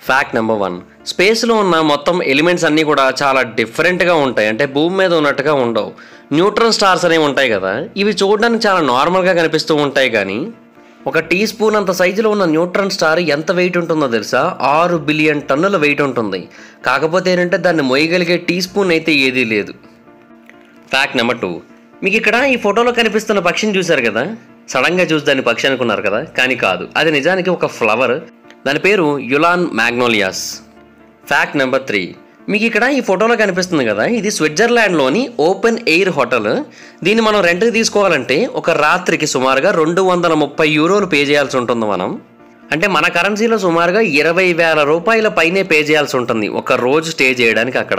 fact number one స్పేస్లో ఉన్న మొత్తం ఎలిమెంట్స్ అన్నీ కూడా చాలా డిఫరెంట్గా ఉంటాయి అంటే భూమి మీద ఉన్నట్టుగా ఉండవు న్యూట్రన్ స్టార్స్ అనేవి ఉంటాయి కదా ఇవి చూడడానికి చాలా నార్మల్గా కనిపిస్తూ ఉంటాయి కానీ ఒక టీ స్పూన్ అంత సైజులో ఉన్న న్యూట్రన్ స్టార్ ఎంత వెయిట్ ఉంటుందో తెలుసా ఆరు బిలియన్ టన్నుల వెయిట్ ఉంటుంది కాకపోతే ఏంటంటే దాన్ని మోయగలిగే టీ స్పూన్ అయితే ఏదీ లేదు ఫ్యాక్ట్ నెంబర్ టూ మీకు ఇక్కడ ఈ ఫోటోలో కనిపిస్తున్న పక్షిని చూశారు కదా సడన్గా చూసి దాన్ని పక్షి అనుకున్నారు కదా కానీ కాదు అది నిజానికి ఒక ఫ్లవర్ దాని పేరు Yulan magnolias fact number three మీకు ఇక్కడ ఈ ఫోటోలో కనిపిస్తుంది కదా ఇది స్విట్జర్లాండ్లోని ఓపెన్ ఎయిర్ హోటల్ దీన్ని మనం రెంట్కి తీసుకోవాలంటే ఒక రాత్రికి సుమారుగా రెండు వందల ముప్పై యూరోలు పే చేయాల్సి ఉంటుంది మనం అంటే మన కరెన్సీలో సుమారుగా ఇరవై వేల రూపాయల పైనే పే చేయాల్సి ఉంటుంది ఒక రోజు స్టే చేయడానికి అక్కడ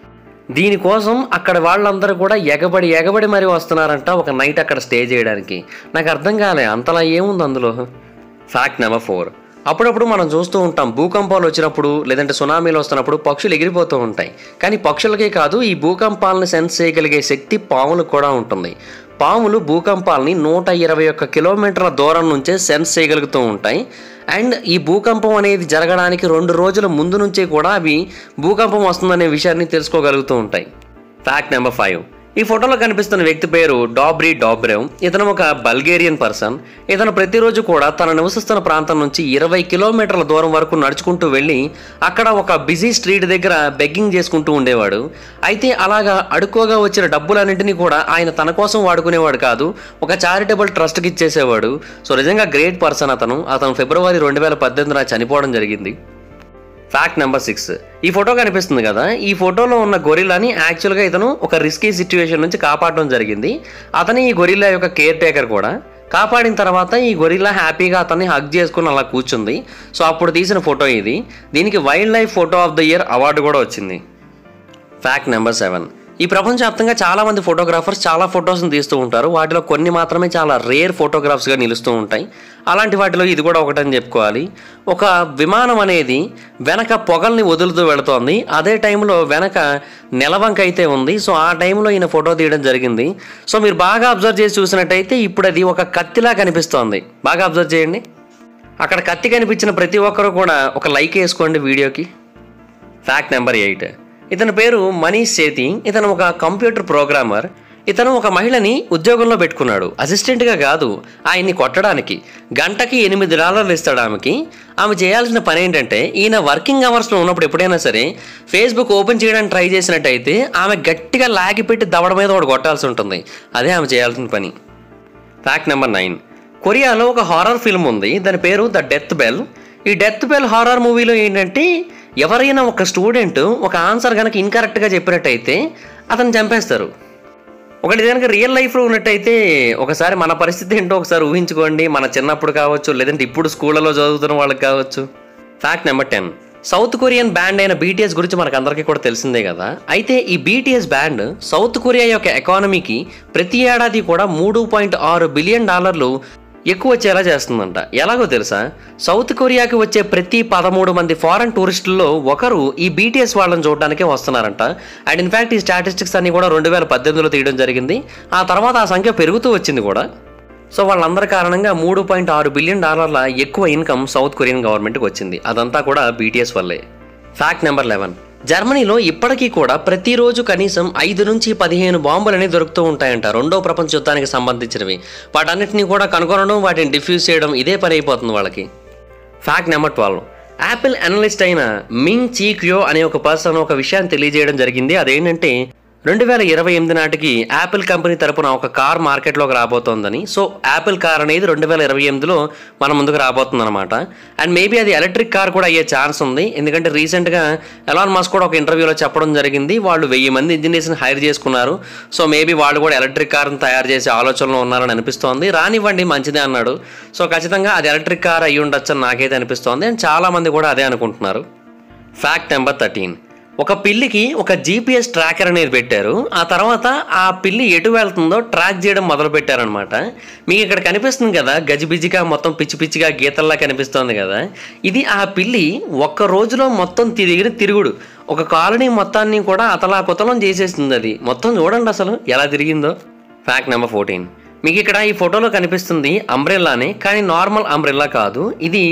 దీనికోసం అక్కడ వాళ్ళందరూ కూడా ఎగబడి ఎగబడి మరీ వస్తున్నారంట ఒక నైట్ అక్కడ స్టే చేయడానికి నాకు అర్థం కాలే అంతలా ఏముంది అందులో ఫ్యాక్ట్ నెంబర్ ఫోర్ అప్పుడప్పుడు మనం చూస్తూ ఉంటాం భూకంపాలు వచ్చినప్పుడు లేదంటే సునామీలు వస్తున్నప్పుడు పక్షులు ఎగిరిపోతూ ఉంటాయి కానీ పక్షులకే కాదు ఈ భూకంపాలను సెన్స్ చేయగలిగే శక్తి పాములకు కూడా ఉంటుంది పాములు భూకంపాలని నూట ఇరవై ఒక్క కిలోమీటర్ల దూరం నుంచే సెన్స్ చేయగలుగుతూ ఉంటాయి అండ్ ఈ భూకంపం అనేది జరగడానికి రెండు రోజుల ముందు నుంచే కూడా అవి భూకంపం వస్తుందనే విషయాన్ని తెలుసుకోగలుగుతూ ఉంటాయి ఫ్యాక్ట్ నెంబర్ ఫైవ్ ఈ ఫోటోలో కనిపిస్తున్న వ్యక్తి పేరు డాబ్రీ డాబ్రేవ్ ఇతను ఒక బల్గేరియన్ పర్సన్ ఇతను ప్రతిరోజు కూడా తన నివసిస్తున్న ప్రాంతం నుంచి ఇరవై కిలోమీటర్ల దూరం వరకు నడుచుకుంటూ వెళ్ళి అక్కడ ఒక బిజీ స్ట్రీట్ దగ్గర బెగ్గింగ్ చేసుకుంటూ ఉండేవాడు అయితే అలాగా అడుక్కోగా వచ్చిన డబ్బులన్నింటినీ కూడా ఆయన తన కోసం వాడుకునేవాడు కాదు ఒక చారిటబుల్ ట్రస్ట్కి ఇచ్చేసేవాడు సో నిజంగా గ్రేట్ పర్సన్ అతను అతను ఫిబ్రవరి రెండు వేల పద్దెనిమిదిన చనిపోవడం జరిగింది ఫ్యాక్ట్ నెంబర్ సిక్స్ ఈ ఫోటో కనిపిస్తుంది కదా ఈ ఫోటోలో ఉన్న గొరిల్లాని యాక్చువల్గా ఇతను ఒక రిస్కీ సిచ్యువేషన్ నుంచి కాపాడడం జరిగింది అతని ఈ గొరిల్లా యొక్క కేర్ టేకర్ కూడా కాపాడిన తర్వాత ఈ గొరిల్లా హ్యాపీగా అతన్ని హగ్ చేసుకుని అలా కూర్చుంది సో అప్పుడు తీసిన ఫోటో ఇది దీనికి wildlife photo of the year award కూడా వచ్చింది ఫ్యాక్ట్ నెంబర్ సెవెన్ ఈ ప్రపంచవ్యాప్తంగా చాలా మంది ఫోటోగ్రాఫర్స్ చాలా ఫొటోస్ని తీస్తూ ఉంటారు వాటిలో కొన్ని మాత్రమే చాలా రేర్ ఫోటోగ్రాఫ్స్గా నిలుస్తూ ఉంటాయి అలాంటి వాటిలో ఇది కూడా ఒకటని చెప్పుకోవాలి ఒక విమానం అనేది వెనక పొగల్ని వదులుతూ వెళుతోంది అదే టైంలో వెనక నెలవంక అయితే ఉంది సో ఆ టైంలో ఈయన ఫోటో తీయడం జరిగింది సో మీరు బాగా అబ్జర్వ్ చేసి చూసినట్టయితే ఇప్పుడు అది ఒక కత్తిలా కనిపిస్తోంది బాగా అబ్జర్వ్ చేయండి అక్కడ కత్తి కనిపించిన ప్రతి ఒక్కరు కూడా ఒక లైక్ వేసుకోండి వీడియోకి ఫ్యాక్ట్ నెంబర్ ఎయిట్ ఇతని పేరు మనీష్ సేతి ఇతను ఒక కంప్యూటర్ ప్రోగ్రామర్ ఇతను ఒక మహిళని ఉద్యోగంలో పెట్టుకున్నాడు అసిస్టెంట్గా కాదు ఆయన్ని కొట్టడానికి గంటకి ఎనిమిది డాలర్లు ఇస్తాడు ఆమెకి ఆమె చేయాల్సిన పని ఏంటంటే ఈయన వర్కింగ్ అవర్స్లో ఉన్నప్పుడు ఎప్పుడైనా సరే ఫేస్బుక్ ఓపెన్ చేయడానికి ట్రై చేసినట్టయితే ఆమె గట్టిగా లాగి పెట్టి దవడ మీద ఒకటి కొట్టాల్సి ఉంటుంది అదే ఆమె చేయాల్సిన పని ఫ్యాక్ట్ నెంబర్ నైన్ కొరియాలో ఒక హారర్ ఫిల్మ్ ఉంది దాని పేరు ద డెత్ బెల్ ఈ డెత్ బెల్ హారర్ మూవీలో ఏంటంటే ఎవరైనా ఒక స్టూడెంట్ ఒక ఆన్సర్ కనుక ఇన్కరెక్ట్గా చెప్పినట్టయితే అతను చంపేస్తారు ఒకటి కనుక రియల్ లైఫ్లో ఉన్నట్టయితే ఒకసారి మన పరిస్థితి ఏంటో ఒకసారి ఊహించుకోండి మన చిన్నప్పుడు కావచ్చు లేదంటే ఇప్పుడు స్కూళ్ళలో చదువుతున్న వాళ్ళకి కావచ్చు fact number ten South Korean band అయిన బీటీఎస్ గురించి మనకు అందరికీ కూడా తెలిసిందే కదా అయితే ఈ బీటీఎస్ బ్యాండ్ సౌత్ కొరియా యొక్క ఎకానమీకి ప్రతి ఏడాది కూడా మూడు పాయింట్ ఆరు బిలియన్ డాలర్లు ఎక్కువ వచ్చేలా చేస్తుందంట ఎలాగో తెలుసా సౌత్ కొరియాకి వచ్చే ప్రతి పదమూడు మంది ఫారెన్ టూరిస్టుల్లో ఒకరు ఈ బీటీఎస్ వాళ్ళని చూడడానికే వస్తున్నారంట అండ్ ఇన్ఫాక్ట్ ఈ స్టాటిస్టిక్స్ అన్ని కూడా రెండు వేల పద్దెనిమిదిలో తీయడం జరిగింది ఆ తర్వాత ఆ సంఖ్య పెరుగుతూ వచ్చింది కూడా సో వాళ్ళందరి కారణంగా మూడు పాయింట్ ఆరు బిలియన్ డాలర్ల ఎక్కువ ఇన్కమ్ సౌత్ కొరియన్ గవర్నమెంట్కి వచ్చింది అదంతా కూడా బీటీఎస్ వల్లే ఫ్యాక్ట్ నెంబర్ లెవెన్ జర్మనీలో ఇప్పటికీ కూడా ప్రతిరోజు కనీసం ఐదు నుంచి పదిహేను బాంబులు అనేవి దొరుకుతూ ఉంటాయంట రెండో ప్రపంచ యుద్ధానికి సంబంధించినవి వాటన్నిటిని కూడా కనుగొనడం వాటిని డిఫ్యూజ్ చేయడం ఇదే పని అయిపోతుంది వాళ్ళకి fact number twelve Apple analyst అయిన మింగ్ చీ క్యో అనే ఒక పర్సన్ ఒక విషయాన్ని తెలియజేయడం జరిగింది అదేంటంటే రెండు వేల ఇరవై ఎనిమిది నాటికి యాపిల్ కంపెనీ తరపున ఒక కార్ మార్కెట్లోకి రాబోతోందని సో యాపిల్ కార్ అనేది రెండు వేల ఇరవై ఎనిమిదిలో మన ముందుకు రాబోతుంది అనమాట అండ్ మేబీ అది ఎలక్ట్రిక్ కార్ కూడా అయ్యే ఛాన్స్ ఉంది ఎందుకంటే రీసెంట్గా ఎలాన్ మస్క్ కూడా ఒక ఇంటర్వ్యూలో చెప్పడం జరిగింది వాళ్ళు వెయ్యి మంది ఇంజనీర్స్ని హైర్ చేసుకున్నారు సో మేబీ వాళ్ళు కూడా ఎలక్ట్రిక్ కార్ని తయారు చేసే ఆలోచనలో ఉన్నారని అనిపిస్తోంది రానివ్వండి మంచిదే అన్నాడు సో ఖచ్చితంగా అది ఎలక్ట్రిక్ కార్ అయ్యి ఉండొచ్చు అని నాకైతే అనిపిస్తోంది అండ్ చాలామంది కూడా అదే అనుకుంటున్నారు ఫ్యాక్ట్ నెంబర్ థర్టీన్ ఒక పిల్లికి ఒక జీపీఎస్ ట్రాకర్ అనేది పెట్టారు ఆ తర్వాత ఆ పిల్లి ఎటు వెళ్తుందో ట్రాక్ చేయడం మొదలు పెట్టారనమాట మీకు ఇక్కడ కనిపిస్తుంది కదా గజిబిజిగా మొత్తం పిచ్చి పిచ్చిగా గీతల్లా కనిపిస్తోంది కదా ఇది ఆ పిల్లి ఒక్క రోజులో మొత్తం తిరిగిన తిరుగుడు ఒక కాలనీ మొత్తాన్ని కూడా అతలా కుతలం చేసేస్తుంది అది మొత్తం చూడండి అసలు ఎలా తిరిగిందో ఫ్యాక్ట్ నెంబర్ ఫోర్టీన్ మీకు ఇక్కడ ఈ ఫోటోలో కనిపిస్తుంది అంబ్రెల్లానే కానీ నార్మల్ అంబ్రెల్లా కాదు ఇది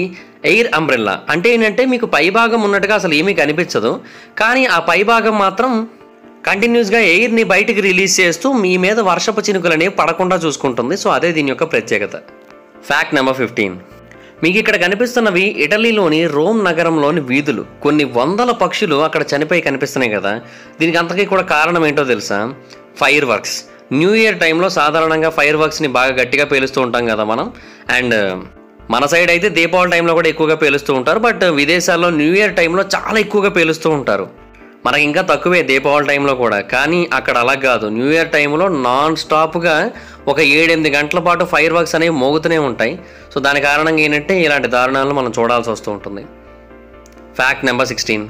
ఎయిర్ అంబ్రెల్లా అంటే ఏంటంటే మీకు పైభాగం ఉన్నట్టుగా అసలు ఏమీ కనిపించదు కానీ ఆ పైభాగం మాత్రం కంటిన్యూస్గా ఎయిర్ని బయటికి రిలీజ్ చేస్తూ మీ మీద వర్షపు చినుకులు అనేవి పడకుండా చూసుకుంటుంది సో అదే దీని యొక్క ప్రత్యేకత ఫ్యాక్ట్ నెంబర్ ఫిఫ్టీన్ మీకు ఇక్కడ కనిపిస్తున్నవి ఇటలీలోని రోమ్ నగరంలోని వీధులు కొన్ని వందల పక్షులు అక్కడ చనిపోయి కనిపిస్తున్నాయి కదా దీనికి అంతకీ కూడా కారణం ఏంటో తెలుసా ఫైర్ వర్క్స్ న్యూ ఇయర్ టైంలో సాధారణంగా ఫైర్ వర్క్స్ని బాగా గట్టిగా పేలుస్తూ ఉంటాం కదా మనం అండ్ మన సైడ్ అయితే దీపావళి టైంలో కూడా ఎక్కువగా పేలుస్తూ ఉంటారు బట్ విదేశాల్లో న్యూ ఇయర్ టైంలో చాలా ఎక్కువగా పేలుస్తూ ఉంటారు మనకి ఇంకా తక్కువే దీపావళి టైంలో కూడా కానీ అక్కడ అలా కాదు న్యూ ఇయర్ టైంలో నాన్ స్టాప్గా ఒక ఏడెనిమిది గంటల పాటు ఫైర్ వర్క్స్ అనేవి మోగుతూనే ఉంటాయి సో దాని కారణంగా ఏంటంటే ఇలాంటి దారుణాలను మనం చూడాల్సి వస్తూ ఉంటుంది ఫ్యాక్ట్ నెంబర్ సిక్స్టీన్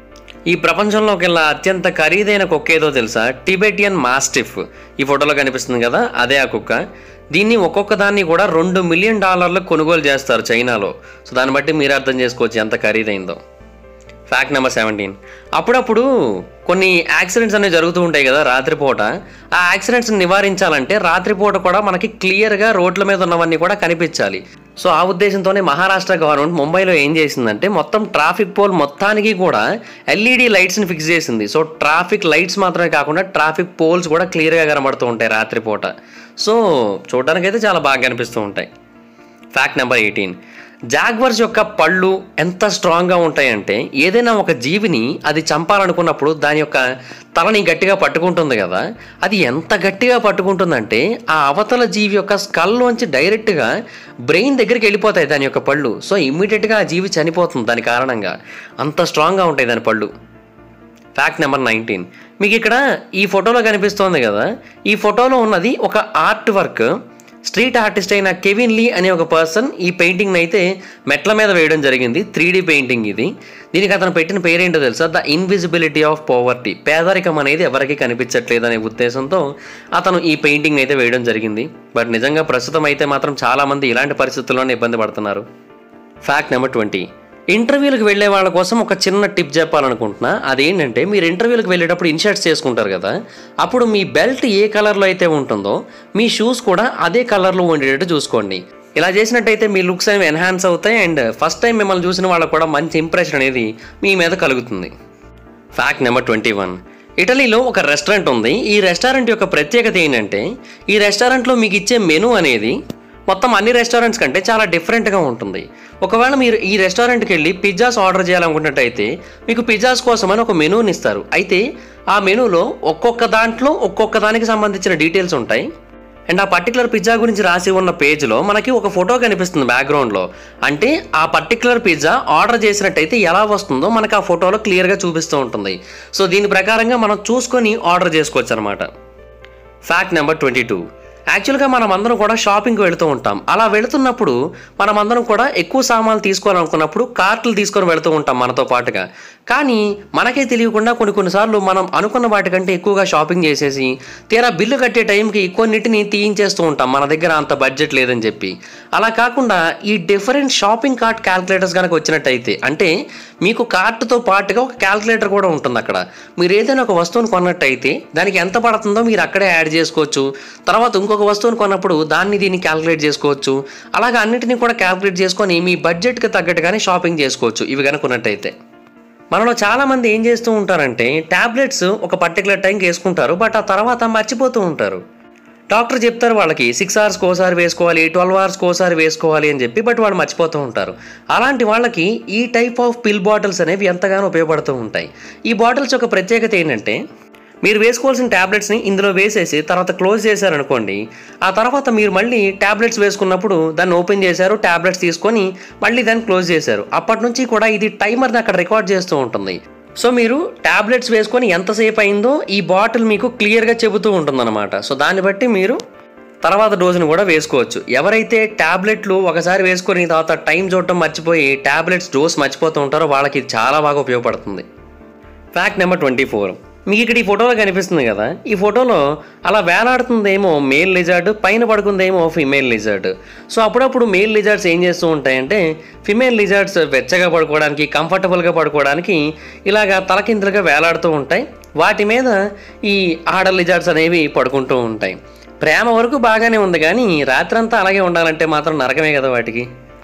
ఈ ప్రపంచంలోకెల్లా అత్యంత ఖరీదైన కుక్క ఏదో తెలుసా టిబెటియన్ మాస్టిఫ్ ఈ ఫోటోలో కనిపిస్తుంది కదా అదే ఆ కుక్క దీన్ని ఒక్కొక్క దాన్ని కూడా రెండు మిలియన్ డాలర్లకు కొనుగోలు చేస్తారు చైనాలో సో దాన్ని బట్టి మీరు అర్థం చేసుకోవచ్చు ఎంత ఖరీదైందో ఫ్యాక్ట్ నెంబర్ సెవెంటీన్ అప్పుడప్పుడు కొన్ని యాక్సిడెంట్స్ అనేవి జరుగుతూ ఉంటాయి కదా రాత్రిపూట ఆ యాక్సిడెంట్స్ నివారించాలంటే రాత్రిపూట కూడా మనకి క్లియర్గా రోడ్ల మీద ఉన్నవన్నీ కూడా కనిపించాలి సో ఆ ఉద్దేశంతోనే మహారాష్ట్ర గవర్నమెంట్ ముంబైలో ఏం చేసిందంటే మొత్తం ట్రాఫిక్ పోల్ మొత్తానికి కూడా ఎల్ఈడి లైట్స్ని ఫిక్స్ చేసింది సో ట్రాఫిక్ లైట్స్ మాత్రమే కాకుండా ట్రాఫిక్ పోల్స్ కూడా క్లియర్గా కనబడుతూ ఉంటాయి రాత్రిపూట సో చూడడానికైతే చాలా బాగా కనిపిస్తూ ఉంటాయి ఫ్యాక్ట్ నెంబర్ ఎయిటీన్ జాగ్వర్స్ యొక్క పళ్ళు ఎంత స్ట్రాంగ్గా ఉంటాయంటే ఏదైనా ఒక జీవిని అది చంపాలనుకున్నప్పుడు దాని యొక్క తలని గట్టిగా పట్టుకుంటుంది కదా అది ఎంత గట్టిగా పట్టుకుంటుందంటే ఆ అవతల జీవి యొక్క స్కల్లోంచి డైరెక్ట్గా బ్రెయిన్ దగ్గరికి వెళ్ళిపోతాయి దాని యొక్క పళ్ళు సో ఇమ్మీడియట్గా ఆ జీవి చనిపోతుంది దాని కారణంగా అంత స్ట్రాంగ్గా ఉంటాయి దాని పళ్ళు ఫ్యాక్ట్ నెంబర్ నైన్టీన్ మీకు ఇక్కడ ఈ ఫోటోలో కనిపిస్తోంది కదా ఈ ఫోటోలో ఉన్నది ఒక ఆర్ట్ వర్క్ స్ట్రీట్ ఆర్టిస్ట్ అయిన కెవిన్ లీ అనే ఒక పర్సన్ ఈ పెయింటింగ్ని అయితే మెట్ల మీద వేయడం జరిగింది త్రీ పెయింటింగ్ ఇది దీనికి అతను పెట్టిన పేరేంటో తెలుసా ద ఇన్విజిబిలిటీ ఆఫ్ పవర్టీ పేదరికం అనేది ఎవరికి కనిపించట్లేదు అనే ఉద్దేశంతో అతను ఈ పెయింటింగ్ అయితే వేయడం జరిగింది బట్ నిజంగా ప్రస్తుతం అయితే మాత్రం చాలామంది ఇలాంటి పరిస్థితుల్లోనే ఇబ్బంది పడుతున్నారు ఫ్యాక్ట్ నెంబర్ ట్వంటీ ఇంటర్వ్యూలకు వెళ్ళే వాళ్ళ కోసం ఒక చిన్న టిప్ చెప్పాలనుకుంటున్నా అదేంటంటే మీరు ఇంటర్వ్యూలకు వెళ్ళేటప్పుడు ఇన్షర్ట్స్ చేసుకుంటారు కదా అప్పుడు మీ బెల్ట్ ఏ కలర్లో అయితే ఉంటుందో మీ షూస్ కూడా అదే కలర్లో ఉండేటట్టు చూసుకోండి ఇలా చేసినట్టయితే మీ లుక్స్ అనేవి ఎన్హాన్స్ అవుతాయి అండ్ ఫస్ట్ టైం మిమ్మల్ని చూసిన వాళ్ళకు కూడా మంచి ఇంప్రెషన్ అనేది మీ మీద కలుగుతుంది ఫ్యాక్ట్ నెంబర్ ట్వంటీ వన్ ఇటలీలో ఒక రెస్టారెంట్ ఉంది ఈ రెస్టారెంట్ యొక్క ప్రత్యేకత ఏంటంటే ఈ రెస్టారెంట్లో మీకు ఇచ్చే మెనూ అనేది మొత్తం అన్ని రెస్టారెంట్స్ కంటే చాలా డిఫరెంట్గా ఉంటుంది ఒకవేళ మీరు ఈ రెస్టారెంట్కి వెళ్ళి పిజ్జాస్ ఆర్డర్ చేయాలనుకున్నట్టయితే మీకు పిజ్జాస్ కోసమని ఒక మెనూని ఇస్తారు అయితే ఆ మెనూలో ఒక్కొక్క దాంట్లో ఒక్కొక్క దానికి సంబంధించిన డీటెయిల్స్ ఉంటాయి అండ్ ఆ పర్టికులర్ పిజ్జా గురించి రాసి ఉన్న పేజ్లో మనకి ఒక ఫోటో కనిపిస్తుంది బ్యాక్గ్రౌండ్లో అంటే ఆ పర్టికులర్ పిజ్జా ఆర్డర్ చేసినట్టయితే ఎలా వస్తుందో మనకు ఆ ఫోటోలో క్లియర్గా చూపిస్తూ ఉంటుంది సో దీని ప్రకారంగా మనం చూసుకొని ఆర్డర్ చేసుకోవచ్చు అనమాట ఫ్యాక్ట్ నెంబర్ ట్వంటీ టూ యాక్చువల్గా మనం అందరం కూడా షాపింగ్కి వెళుతూ ఉంటాం అలా వెళుతున్నప్పుడు మనం అందరం కూడా ఎక్కువ సామాన్లు తీసుకోవాలనుకున్నప్పుడు కార్ట్లు తీసుకొని వెళుతూ ఉంటాం మనతో పాటుగా కానీ మనకే తెలియకుండా కొన్ని కొన్నిసార్లు మనం అనుకున్న వాటికంటే ఎక్కువగా షాపింగ్ చేసేసి తీరా బిల్లు కట్టే టైంకి కొన్నిటిని తీయించేస్తూ ఉంటాం మన దగ్గర అంత బడ్జెట్ లేదని చెప్పి అలా కాకుండా ఈ డిఫరెంట్ షాపింగ్ కార్ట్ క్యాల్కులేటర్స్ కనుక వచ్చినట్టయితే అంటే మీకు కార్ట్తో పాటుగా ఒక క్యాల్కులేటర్ కూడా ఉంటుంది అక్కడ మీరు ఏదైనా ఒక వస్తువును కొన్నట్టయితే దానికి ఎంత పడుతుందో మీరు అక్కడే యాడ్ చేసుకోవచ్చు తర్వాత ఇంకొక వస్తువును కొన్నప్పుడు దాన్ని దీన్ని క్యాల్కులేట్ చేసుకోవచ్చు అలాగే అన్నిటిని కూడా క్యాల్కులేట్ చేసుకొని మీ బడ్జెట్కి తగ్గట్టుగానే షాపింగ్ చేసుకోవచ్చు ఇవి కనుక ఉన్నట్టయితే మనలో చాలామంది ఏం చేస్తూ ఉంటారంటే ట్యాబ్లెట్స్ ఒక పర్టికులర్ టైంకి వేసుకుంటారు బట్ ఆ తర్వాత మర్చిపోతూ ఉంటారు డాక్టర్ చెప్తారు వాళ్ళకి సిక్స్ అవర్స్కి ఒకసారి వేసుకోవాలి ట్వెల్వ్ అవర్స్కి ఒకసారి వేసుకోవాలి అని చెప్పి బట్ వాళ్ళు మర్చిపోతూ ఉంటారు అలాంటి వాళ్ళకి ఈ టైప్ ఆఫ్ పిల్ బాటిల్స్ అనేవి ఎంతగానో ఉపయోగపడుతూ ఉంటాయి ఈ బాటిల్స్ యొక్క ప్రత్యేకత ఏంటంటే మీరు వేసుకోవాల్సిన ట్యాబ్లెట్స్ని ఇందులో వేసేసి తర్వాత క్లోజ్ చేశారనుకోండి ఆ తర్వాత మీరు మళ్ళీ ట్యాబ్లెట్స్ వేసుకున్నప్పుడు దాన్ని ఓపెన్ చేశారు ట్యాబ్లెట్స్ తీసుకొని మళ్ళీ దాన్ని క్లోజ్ చేశారు అప్పటి నుంచి కూడా ఇది టైమర్ని అక్కడ రికార్డ్ చేస్తూ ఉంటుంది సో మీరు ట్యాబ్లెట్స్ వేసుకొని ఎంతసేపు అయిందో ఈ బాటిల్ మీకు క్లియర్గా చెబుతూ ఉంటుందన్నమాట సో దాన్ని బట్టి మీరు తర్వాత డోసును కూడా వేసుకోవచ్చు ఎవరైతే ట్యాబ్లెట్లు ఒకసారి వేసుకొని తర్వాత టైం చూడటం మర్చిపోయి ట్యాబ్లెట్స్ డోస్ మర్చిపోతూ ఉంటారో వాళ్ళకి ఇది చాలా బాగా ఉపయోగపడుతుంది ఫ్యాక్ట్ నెంబర్ ట్వంటీ ఫోర్ మీకు ఇక్కడ ఈ ఫోటోలో కనిపిస్తుంది కదా ఈ ఫోటోలో అలా వేలాడుతుందేమో మేల్ లిజార్డ్ పైన పడుకుందేమో ఫిమేల్ లిజార్డ్ సో అప్పుడప్పుడు మేల్ లిజార్డ్స్ ఏం చేస్తూ ఉంటాయంటే ఫిమేల్ లిజార్డ్స్ వెచ్చగా పడుకోవడానికి కంఫర్టబుల్గా పడుకోవడానికి ఇలాగా తలకిందులుగా వేలాడుతూ ఉంటాయి వాటి మీద ఈ ఆడ లిజార్డ్స్ అనేవి పడుకుంటూ ఉంటాయి ప్రేమ వరకు బాగానే ఉంది కానీ రాత్రంతా అలాగే ఉండాలంటే మాత్రం నరకమే కదా వాటికి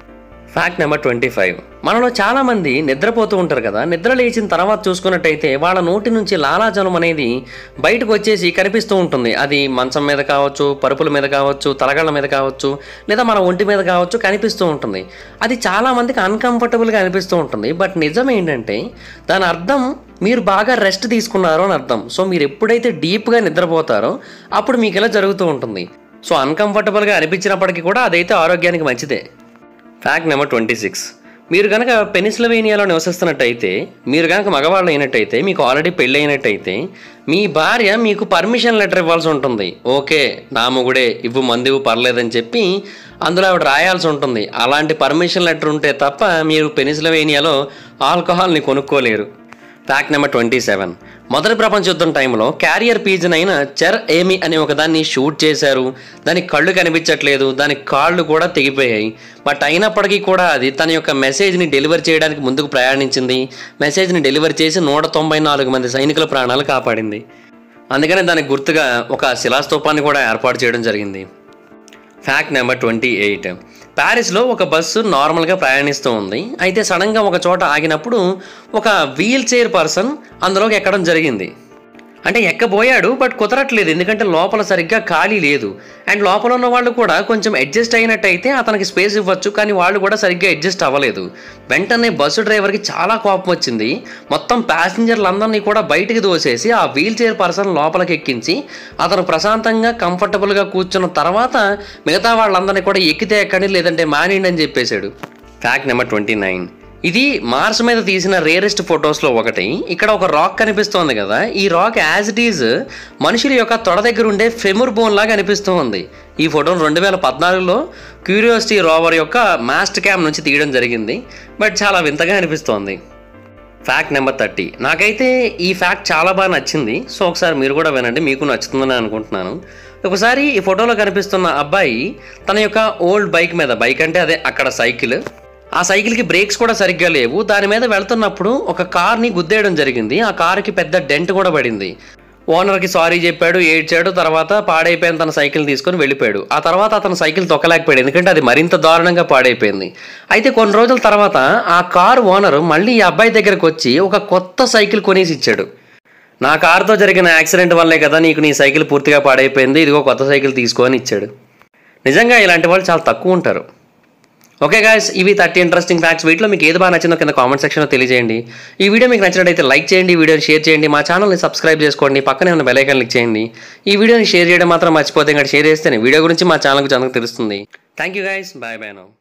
ఫ్యాక్ట్ నెంబర్ ట్వంటీ ఫైవ్ మనలో చాలా మంది నిద్రపోతూ ఉంటారు కదా నిద్ర లేచిన తర్వాత చూసుకున్నట్టయితే వాళ్ళ నోటి నుంచి లాలాజలం అనేది బయటకు వచ్చేసి కనిపిస్తూ ఉంటుంది అది మంచం మీద కావచ్చు పరుపుల మీద కావచ్చు తలగళ్ళ మీద కావచ్చు లేదా మన ఒంటి మీద కావచ్చు కనిపిస్తూ ఉంటుంది అది చాలా మందికి అన్కంఫర్టబుల్గా అనిపిస్తూ ఉంటుంది బట్ నిజం ఏంటంటే దాని అర్థం మీరు బాగా రెస్ట్ తీసుకున్నారు అని అర్థం సో మీరు ఎప్పుడైతే డీప్గా నిద్రపోతారో అప్పుడు మీకు ఇలా జరుగుతూ ఉంటుంది సో అన్కంఫర్టబుల్గా అనిపించినప్పటికీ కూడా అదైతే ఆరోగ్యానికి మంచిదే ఫ్యాక్ట్ నెంబర్ ట్వంటీ సిక్స్ మీరు కనుక పెనిసిలవేనియాలో నివసిస్తున్నట్టయితే మీరు కనుక మగవాళ్ళు అయినట్టయితే మీకు ఆల్రెడీ పెళ్ళి అయినట్టయితే మీ భార్య మీకు పర్మిషన్ లెటర్ ఇవ్వాల్సి ఉంటుంది ఓకే నా మొగుడే ఇవ్వు మంది ఇవ్వు పర్లేదని చెప్పి అందులో ఆవిడ రాయాల్సి ఉంటుంది అలాంటి పర్మిషన్ లెటర్ ఉంటే తప్ప మీరు పెనిసిలవేనియాలో ఆల్కహాల్ని కొనుక్కోలేరు ఫ్యాక్ట్ నెంబర్ ట్వంటీ సెవెన్ మొదటి ప్రపంచ యుద్ధం టైంలో క్యారియర్ పీజన్ అయిన చెర్ ఏమి అనే ఒక దాన్ని షూట్ చేశారు దానికి కళ్ళు కనిపించట్లేదు దాని కాళ్ళు కూడా తెగిపోయాయి బట్ అయినప్పటికీ కూడా అది తన యొక్క మెసేజ్ని డెలివర్ చేయడానికి ముందుకు ప్రయాణించింది మెసేజ్ని డెలివర్ చేసి నూట తొంభై నాలుగు మంది సైనికుల ప్రాణాలు కాపాడింది అందుకనే దానికి గుర్తుగా ఒక శిలాస్తూపాన్ని కూడా ఏర్పాటు చేయడం జరిగింది ఫ్యాక్ట్ నెంబర్ ట్వంటీ ఎయిట్ ప్యారిస్లో ఒక బస్సు నార్మల్గా ప్రయాణిస్తూ ఉంది అయితే సడన్గా ఒక చోట ఆగినప్పుడు ఒక వీల్ చైర్ పర్సన్ అందులోకి ఎక్కడం జరిగింది అంటే ఎక్కబోయాడు బట్ కుదరట్లేదు ఎందుకంటే లోపల సరిగ్గా ఖాళీ లేదు అండ్ లోపల ఉన్న వాళ్ళు కూడా కొంచెం అడ్జస్ట్ అయినట్టయితే అతనికి స్పేస్ ఇవ్వచ్చు కానీ వాళ్ళు కూడా సరిగ్గా అడ్జస్ట్ అవ్వలేదు వెంటనే బస్సు డ్రైవర్కి చాలా కోపం వచ్చింది మొత్తం ప్యాసింజర్లందరినీ కూడా బయటికి దోసేసి ఆ వీల్ చైర్ పర్సన్ లోపలికి ఎక్కించి అతను ప్రశాంతంగా కంఫర్టబుల్గా కూర్చున్న తర్వాత మిగతా వాళ్ళందరినీ కూడా ఎక్కితే ఎక్కండి లేదంటే మానేయండి అని చెప్పేశాడు ఫ్యాక్ట్ నెంబర్ ట్వంటీ నైన్ ఇది మార్స్ మీద తీసిన రేరెస్ట్ ఫొటోస్లో ఒకటి ఇక్కడ ఒక రాక్ కనిపిస్తోంది కదా ఈ రాక్ యాజ్ ఇట్ ఈజ్ మనుషుల యొక్క తొడ దగ్గర ఉండే ఫెముర్ బోన్ లాగా అనిపిస్తూ ఉంది ఈ ఫోటోను రెండు వేల పద్నాలుగులో క్యూరియాసిటీ రోవర్ యొక్క మాస్ట్ క్యామ్ నుంచి తీయడం జరిగింది బట్ చాలా వింతగా అనిపిస్తోంది ఫ్యాక్ట్ నెంబర్ థర్టీ నాకైతే ఈ ఫ్యాక్ట్ చాలా బాగా నచ్చింది సో ఒకసారి మీరు కూడా వినండి మీకు నచ్చుతుందని అనుకుంటున్నాను ఒకసారి ఈ ఫోటోలో కనిపిస్తున్న అబ్బాయి తన యొక్క ఓల్డ్ బైక్ మీద బైక్ అంటే అదే అక్కడ సైకిల్ ఆ సైకిల్కి బ్రేక్స్ కూడా సరిగ్గా లేవు దాని మీద వెళ్తున్నప్పుడు ఒక కార్ని గుద్దేయడం జరిగింది ఆ కార్కి పెద్ద డెంట్ కూడా పడింది ఓనర్కి సారీ చెప్పాడు ఏడ్చాడు తర్వాత పాడైపోయిన తన సైకిల్ తీసుకొని వెళ్ళిపోయాడు ఆ తర్వాత అతను సైకిల్ తొక్కలేకపోయాడు ఎందుకంటే అది మరింత దారుణంగా పాడైపోయింది అయితే కొన్ని రోజుల తర్వాత ఆ కార్ ఓనర్ మళ్ళీ ఈ అబ్బాయి దగ్గరకు వచ్చి ఒక కొత్త సైకిల్ కొనేసి ఇచ్చాడు నా కారుతో జరిగిన యాక్సిడెంట్ వల్లే కదా నీకు నీ సైకిల్ పూర్తిగా పాడైపోయింది ఇదిగో కొత్త సైకిల్ తీసుకొని ఇచ్చాడు నిజంగా ఇలాంటి వాళ్ళు చాలా తక్కువ ఉంటారు ఓకే గాయస్ ఇవి థర్టీ ఇంట్రెస్టింగ్ ఫ్యాక్ట్స్ వీటిలో మీకు ఏది బాగా నచ్చిందో కింద కామెంట్ సెక్షన్లో తెలియజేయండి ఈ వీడియో మీకు నచ్చినట్టయితే లైక్ చేయండి ఈ వీడియోని షేర్ చేయండి మా ఛానల్ని సబ్స్క్రైబ్ చేసుకోండి పక్కనే ఉన్న బెల్ ఐకాన్ క్లిక్ చేయండి ఈ వీడియోని షేర్ చేయడం మాత్రం మర్చిపోతే ఇంకా షేర్ చేస్తేనే వీడియో గురించి మా ఛానల్కి జనకు తెలుస్తుంది thank you guys bye bye no